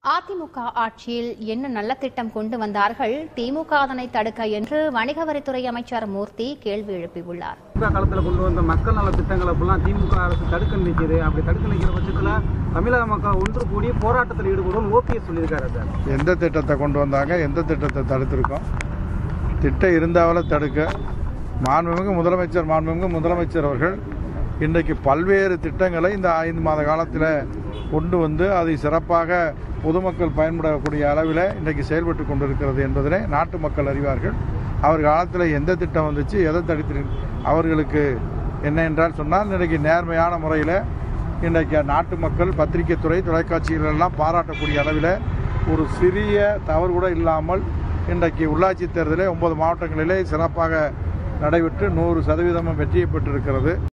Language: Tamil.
அதிமுக ஆட்சியில் என்ன நல்ல திட்டம் கொண்டு வந்தார்கள் திமுக அதனை தடுக்க என்று வணிக வரித்துறை அமைச்சர் மூர்த்தி கேள்வி எழுப்பியுள்ளார் திமுக காலத்தில் கொண்டு வந்த மக்கள் நல திட்டங்களை ஃபுல்லாம் திமுக அரசு தடுக்க நிற்கிது அப்படி தடுக்க நிற்கிற பட்சத்தில் தமிழக மக்கள் ஒன்று கூடி போராட்டத்தில் ஈடுபடும் ஓபிஎஸ் சொல்லியிருக்காரு சார் எந்த திட்டத்தை கொண்டு வந்தாங்க எந்த திட்டத்தை தடுத்திருக்கோம் திட்டம் இருந்தாலும் தடுக்க மாண்புமிகு முதலமைச்சர் மாண்புமிகு முதலமைச்சர் அவர்கள் இன்றைக்கு பல்வேறு திட்டங்களை இந்த ஐந்து மாத காலத்தில் கொண்டு வந்து அதை சிறப்பாக பொதுமக்கள் பயன்படக்கூடிய அளவில் இன்றைக்கு செயல்பட்டு கொண்டிருக்கிறது என்பதனை நாட்டு மக்கள் அறிவார்கள் அவர் காலத்தில் எந்த திட்டம் வந்துச்சு எதை தடுத்து அவர்களுக்கு என்ன என்றால் சொன்னால் இன்றைக்கு நேர்மையான முறையில் இன்றைக்கு நாட்டு மக்கள் பத்திரிகை துறை தொலைக்காட்சிகள் எல்லாம் பாராட்டக்கூடிய அளவில் ஒரு சிறிய தவறு கூட இல்லாமல் இன்றைக்கு உள்ளாட்சி தேர்தலில் ஒன்பது மாவட்டங்களிலே சிறப்பாக நடைபெற்று நூறு சதவீதமும் வெற்றியை பெற்றிருக்கிறது